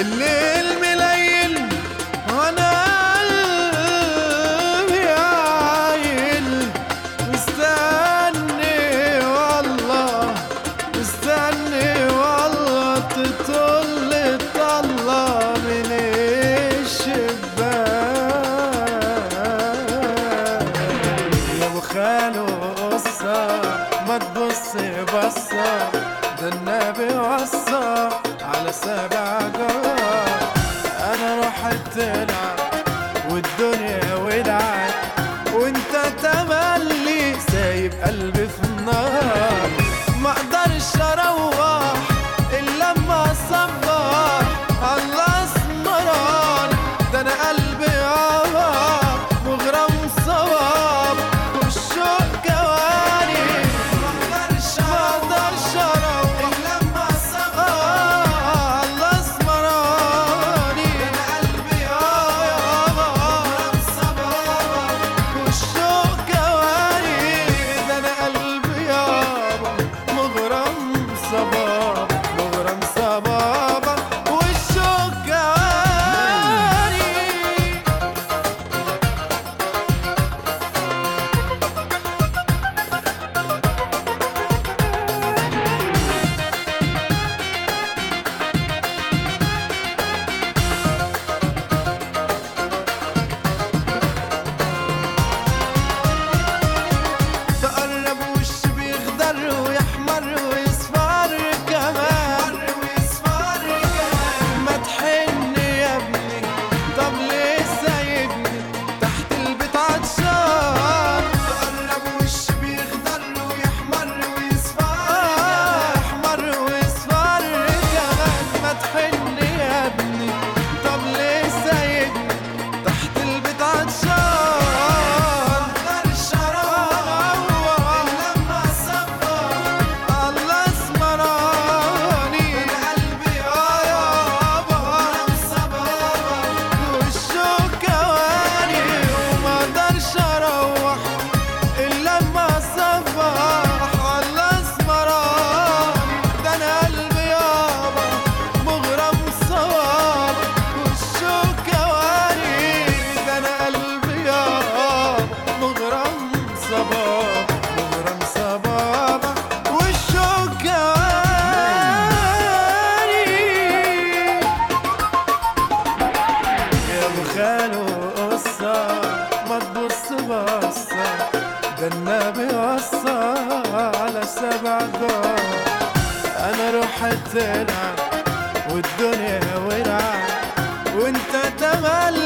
الليل مليل وانا قلبي عايل مستني والله مستني والله تطل الطلة من الشباك يا ابو خالو قصة ما تبص بصة ده النبي وصى على سبع جار انا رحت تلعب والدنيا ولعت وانت تملي سايب قلبي في النار ما اقدرش اروح الا لما اصبح الله اسمران ده انا قلبي يابا مغرم صواب والشوق جواني ما اقدرش ما اقدرش اروح الا لما اصبح الله اسمراني ده انا قلبي يابا مغرم صواب والشوق جواني ده انا قلبي يابا مغرم صباب مغرم صبابا والشوق جواني تقرب وش بيخضر ويحمر ويصفر كمان ما تحن يا ابني طب ليه سايبني تحت البيت عطشان تقرب وش بيخضر ويحمر ويصفر احمر ويصفر كمان ما تحن يا ابني طب ليه سايبني تحت البيت عطشان مقدرش اروح لما اصبر الله اسمراني من قلبي اه يابا صبابا والشوق جواني وما اقدرش اروح الا لما اصبح الله اسمراني ده انا قلبي يابا مغرم صواب والشوق جواني ده انا قلبي يابا مغرم صباب مغرم صبابا والشوق جواني يا ابو خالو قصة ما تبص بصة ده النبي وصى على سبع جار انا رحت تلعب والدنيا ولعت وانت تملي